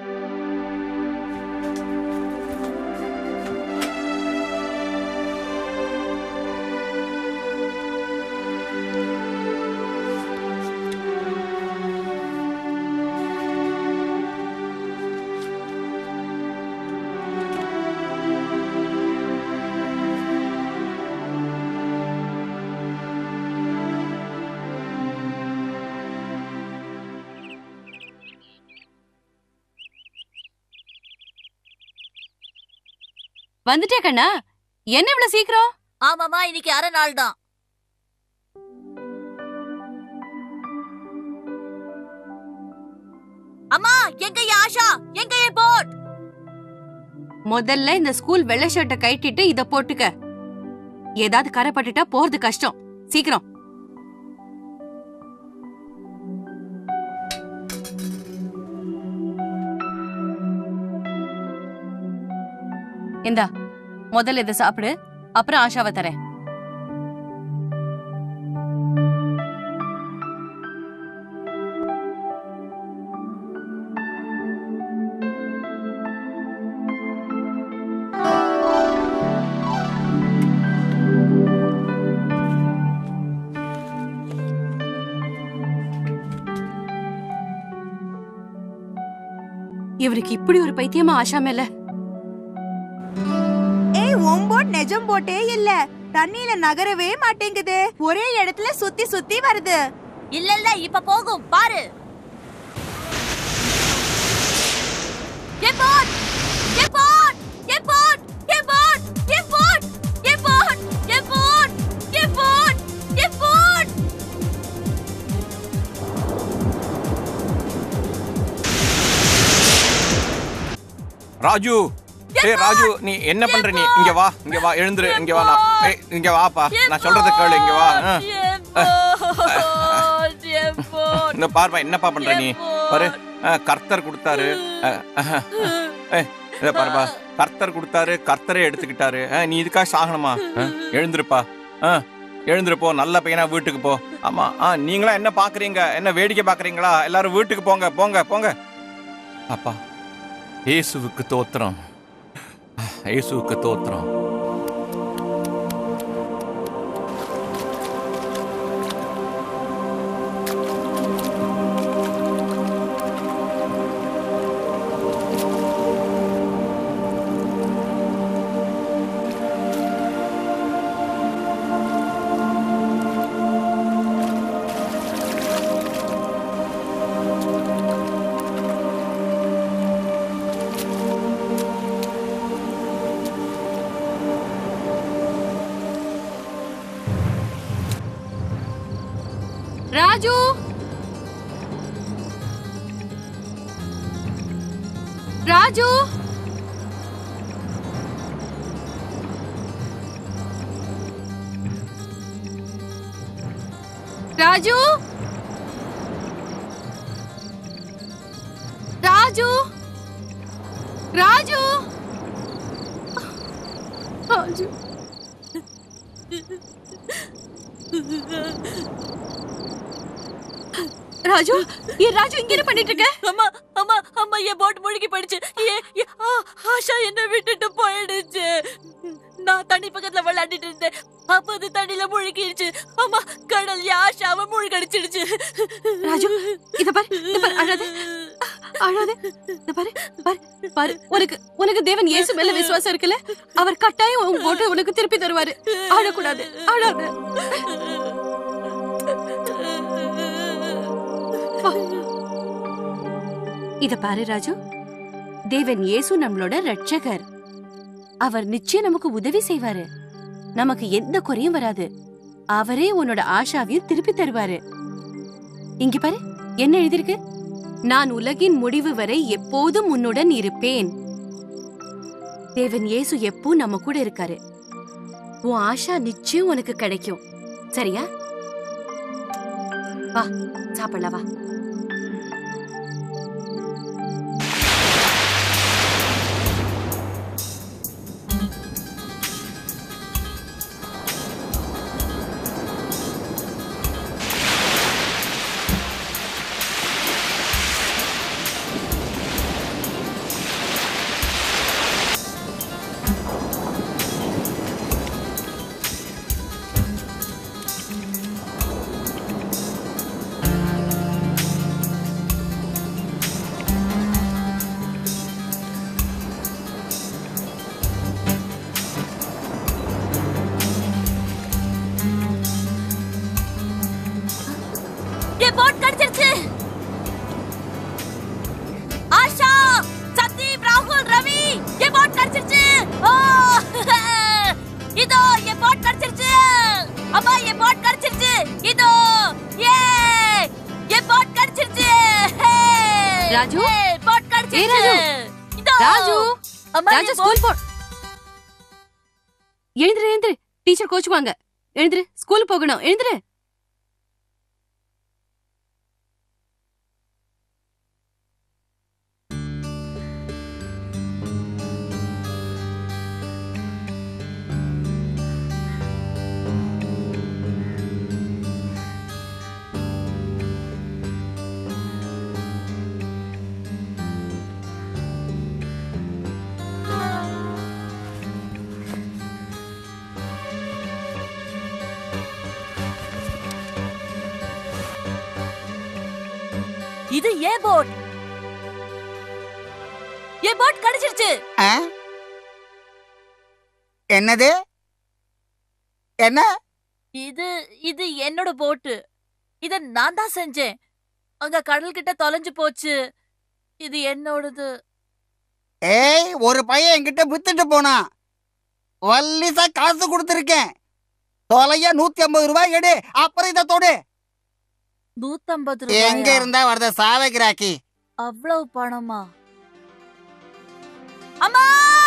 வந்துட்டே கண்ணா என்ன இவ்வளவு சீக்கிரம் ஆமாமா இன்னைக்கு அரை நாள் தான் அம்மா எங்க என் ஆஷா எங்க என் போட் முதல்ல இந்த ஸ்கூல் வெள்ளை ஷர்ட்டை கட்டிட்டு இத போட்டுக்க ஏதாவது கரை பட்டுட்டா போறது கஷ்டம் சீக்கிரம் இந்தா முதல்ல இதை சாப்பிடு அப்புறம் ஆஷாவை தரேன் இவருக்கு இப்படி ஒரு பைத்தியமா ஆஷா மேல ஏய் உன் போட் நிஜம் போட்டே இல்ல தண்ணியில நகரவே மாட்டேங்குது ஒரே இடத்துல சுத்தி சுத்தி வருது இல்ல இல்ல இப்ப போகும் பாரு என் போட் என் போட் என் போட் என் போட் என் போட் என் போட் என் போட் என் போட் என் போட் ராஜு ஏய் ராஜு நீ என்ன பண்ற நீ இங்க வா இங்க வா எழுந்துரு இங்க வா நான் ஏய் இங்க வாப்பா நான் சொல்றத கேளு இங்க வா ஆ. இந்த பார்ப்பா என்னப்பா பண்ற நீ பாரு ஆ, கர்த்தர் கொடுத்தாரு ஆ, ஆஹா. ஏய், இத பாருப்பா கர்த்தர் கொடுத்தாரு கர்த்தரே எடுத்துக்கிட்டாரு ஆ, நீ இதுக்காக சாகணுமா ஆ, எழுந்திருப்பா ஆ, எழுந்திரு போ நல்ல பையனா வீட்டுக்கு போ ஆமா ஆ நீங்களா என்ன பாக்குறீங்க என்ன வேடிக்கை பாக்குறீங்களா எல்லாரும் வீட்டுக்கு போங்க போங்க போங்க அப்பா இயேசுவுக்கு தோத்திரம் இயேசுவுக்கு தோத்திரம் ராஜு ராஜு ராஜு ராஜு ராஜு ராஜு ராஜு ஏன் ராஜு இங்க என்ன பண்ணிட்டு இருக்க அம்மா அம்மா அம்மா என் போட் முழுகி போயிடுச்சு ஏ ஏ, ஆ, ஆஷா என்ன விட்டுட்டு போயிடுச்சு நான் தண்ணி பக்கத்துல விளையாடிட்டு இருந்தேன் அப்ப அது தண்ணியில முழுகிடுச்சு அம்மா கடல் என் ஆஷாவை முழுகடிச்சிடுச்சு ராஜு இத பாரு இத பாரு அழாத அழாத இத பாரு பாரு பாரு உனக்கு உனக்கு தேவன் இயேசு மேல விசுவாசம் இருக்குல்ல அவர் கட்டாயம் உன் போட்டு உனக்கு திருப்பி தருவாரு அழக்கூடாது அழாத வா. இத பாரு ராஜு தேவன் இயேசு நம்மளோட ரட்சகர் அவர் நிச்சயம் நமக்கு உதவி செய்வாரு நமக்கு எந்த குறையும் வராது அவரே உன்னோட ஆஷாவையும் திருப்பி தருவாரு இங்க பாரு என்ன எழுதிருக்கு நான் உலகின் முடிவு வரை எப்போதும் உன்னுடன் இருப்பேன் தேவன் இயேசு எப்போ நம்ம கூட இருக்காரு உன் ஆஷா நிச்சயம் உனக்கு கிடைக்கும் சரியா வா சாப்பிடலாம் வா என் போட் கிடைச்சிருச்சு ஆஷா சந்தீப் ராகுல் ரவி என் போட் கிடைச்சிருச்சு ஓ இதோ என் போட் கிடைச்சிருச்சு அம்மா என் போட் கிடைச்சிருச்சு இதோ ஏ என் போட் கிடைச்சிருச்சு ஹே! ராஜு? ஏ, போட் கிடைச்சிருச்சு ராஜு? இதோ ராஜு அம்மா ராஜு என் ஸ்கூல் போ எழுந்துரு எழுந்துரு டீச்சர் கோச்சுவாங்க எழுந்துரு ஸ்கூல் போகணும் எழுந்துரு இது ஏன் போட் என் போட் கிடைச்சிருச்சு ஆ? என்னது என்ன இது இது என்னோட போட்டு இத நான் தான் செஞ்சேன் அங்க கடல் கிட்ட தொலைஞ்சு போச்சு இது என்னோடது ஏய் ஒரு பையன் என்கிட்ட வித்துட்டு போனான் வல்லிசா காசு கொடுத்துருக்கேன் தொலைய நூத்தி ஐம்பது ரூபாய் எடு அப்புறம் இதை தொடு நூத்தம்பது எங்க ரூபாயா இருந்தா வருத சாவைக்கிறாக்கி அவ்வளவு பணமா அம்மா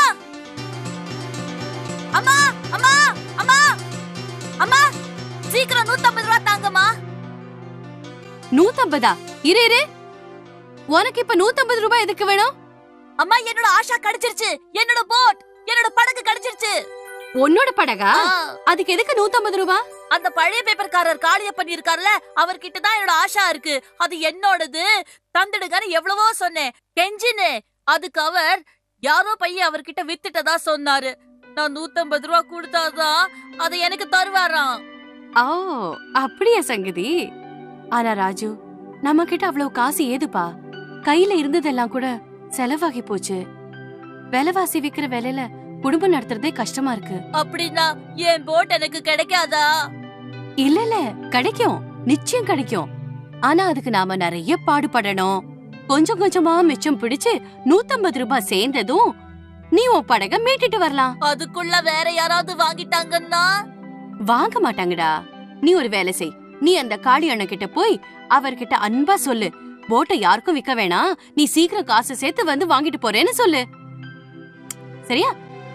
அம்மா அம்மா அம்மா அம்மா சீக்கிரம் நூத்தம்பது ரூபா தாங்கம்மா நூத்தம்பதா இரு இரு உனக்கு இப்ப நூத்தம்பது ரூபாய் எதுக்கு வேணும் அம்மா என்னோட ஆஷா கிடைச்சிருச்சு என்னோட போட் என்னோட படகு கிடைச்சிருச்சு உன்னோட படகா ஆ. அதுக்கு எதுக்கு நூத்தம்பது ரூபாய் அந்த பழைய பேப்பர்காரர் காளியப்பன் இருக்கார்ல அவர்கிட்ட தான் என்னோட ஆஷா இருக்கு அது என்னோடது தந்துடுங்கன்னு எவ்வளவோ சொன்னேன் கெஞ்சினே அதுக்கு அவர் யாரோ பையன் அவர்கிட்ட வித்துட்டதா சொன்னாரு நான் நூத்தம்பது ரூபா கொடுத்தாதான் அதை எனக்கு தருவாராம் ஓ அப்படியா சங்கதி ஆனா ராஜு நம்ம கிட்ட அவ்வளவு காசு ஏதுப்பா கையில இருந்ததெல்லாம் கூட செலவாகி போச்சு விலைவாசி விக்கிற விலையில குடும்பம் நடத்துறதே கஷ்டமா இருக்கு அப்படின்னா என் போட் எனக்கு கிடைக்காதா இல்ல இல்ல கிடைக்கும் நிச்சயம் கிடைக்கும் ஆனா அதுக்கு நாம நிறைய பாடுபடணும் கொஞ்சம் கொஞ்சமா மிச்சம் பிடிச்சு நூத்தம்பது ரூபாய் சேர்ந்ததும் நீ உன் படக மீட்டுட்டு வரலாம் அதுக்குள்ள வேற யாராவது வாங்கிட்டாங்கன்னா வாங்க மாட்டாங்கடா நீ ஒரு வேலை செய் நீ அந்த காளி அண்ணன் கிட்ட போய் அவர்கிட்ட அன்பா சொல்லு போட்டை யாருக்கும் விக்க வேணாம் நீ சீக்கிரம் காசு சேர்த்து வந்து வாங்கிட்டு போறேன்னு சொல்லு சரியா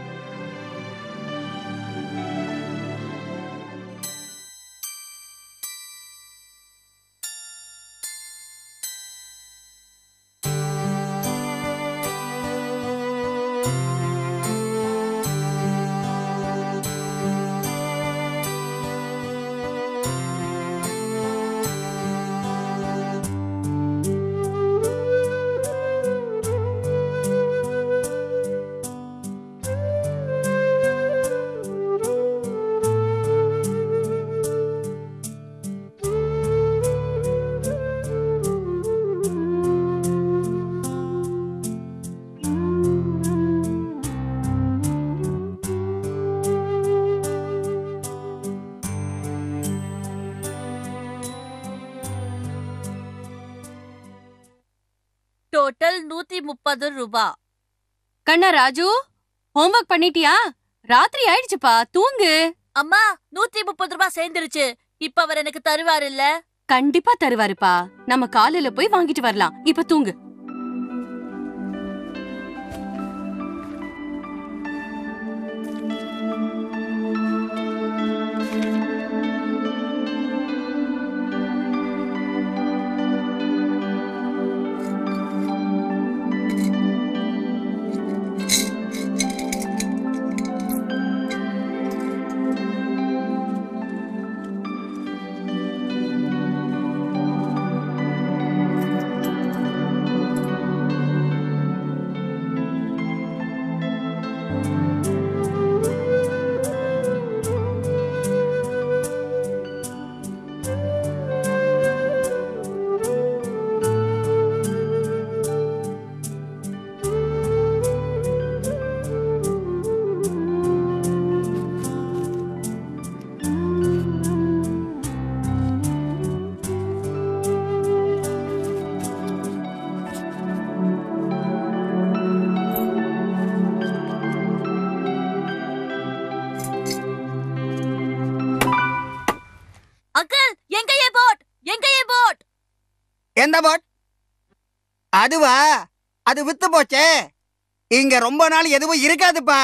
டோட்டல் நூத்தி முப்பது ரூபா கண்ணா ராஜு ஹோம்ஒர்க் பண்ணிட்டியா ராத்திரி ஆயிடுச்சுப்பா தூங்கு அம்மா நூத்தி முப்பது ரூபாய் சேர்ந்துருச்சு இப்ப அவர் எனக்கு தருவார் இல்ல கண்டிப்பா தருவாருப்பா நம்ம காலையில போய் வாங்கிட்டு வரலாம் இப்ப தூங்கு எந்த போட் அதுவா அது வித்து போச்சே இங்க ரொம்ப நாள் எதுவும் இருக்காதுப்பா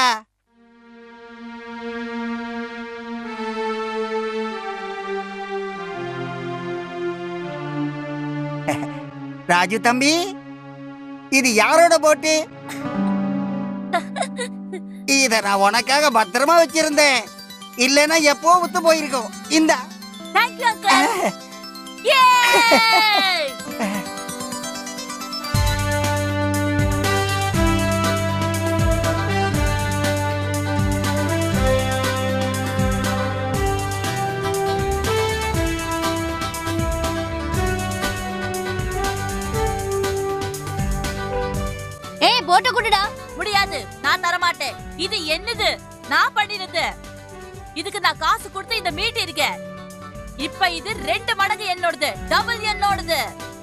ராஜு தம்பி இது யாரோட போட்டு இத நான் உனக்காக பத்திரமா வச்சிருந்தேன் இல்லைன்னா எப்போ வித்து போயிருக்கோம் இந்த தேங்க்யூ அங்கிள் ஏய் ஏய் போட்ட குடுடா முடியாது நான் தர மாட்டேன் இது என்னது நான் பண்ணினது இதுக்கு நான் காசு கொடுத்து இந்த மீட் இருக்கேன் இப்ப இது ரெண்டு மடங்கு என்னோடது டபுள் என்னோடது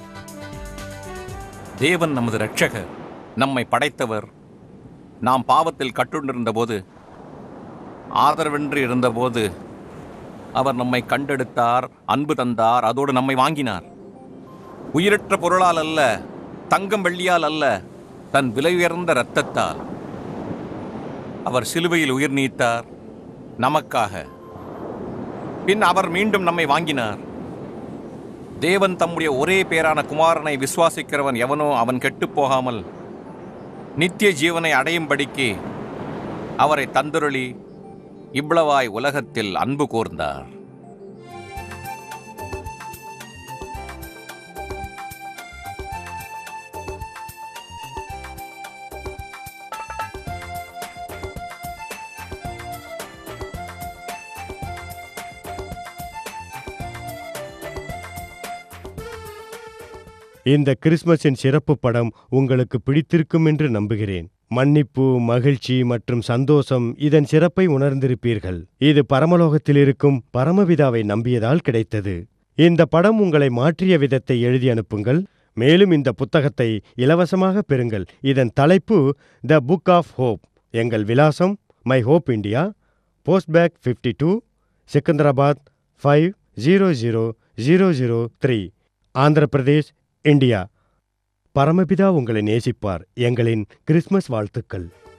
தேவன் நமது இரட்சகர் நம்மை படைத்தவர் நாம் பாவத்தில் கட்டுண்டிருந்த போது ஆதரவின்றி இருந்தபோது அவர் நம்மை கண்டெடுத்தார் அன்பு தந்தார் அதோடு நம்மை வாங்கினார் உயிரற்ற பொருளால் அல்ல தங்கம் வெள்ளியால் அல்ல தன் விலை உயர்ந்த இரத்தத்தால் அவர் சிலுவையில் உயிர் நீத்தார் நமக்காக பின் அவர் மீண்டும் நம்மை வாங்கினார் தேவன் தம்முடைய ஒரே பேரான குமாரனை விசுவாசிக்கிறவன் எவனோ அவன் கெட்டுப் போகாமல் நித்திய ஜீவனை அடையும்படிக்கு அவரை தந்துருளி இவ்வளவாய் உலகத்தில் அன்பு கூர்ந்தார் இந்த கிறிஸ்மஸின் சிறப்பு படம் உங்களுக்கு பிடித்திருக்கும் என்று நம்புகிறேன் மன்னிப்பு மகிழ்ச்சி மற்றும் சந்தோஷம் இதன் சிறப்பை உணர்ந்திருப்பீர்கள் இது பரமலோகத்தில் இருக்கும் பரமபிதாவை நம்பியதால் கிடைத்தது இந்த படம் உங்களை மாற்றிய விதத்தை எழுதி அனுப்புங்கள் மேலும் இந்த புத்தகத்தை இலவசமாக பெறுங்கள் இதன் தலைப்பு த புக் ஆஃப் ஹோப் எங்கள் விலாசம் my hope India post bag fifty two Secunderabad five zero zero zero zero three Andhra Pradesh India பரமபிதா உங்களை நேசிப்பார் எங்களின் கிறிஸ்மஸ் வாழ்த்துக்கள்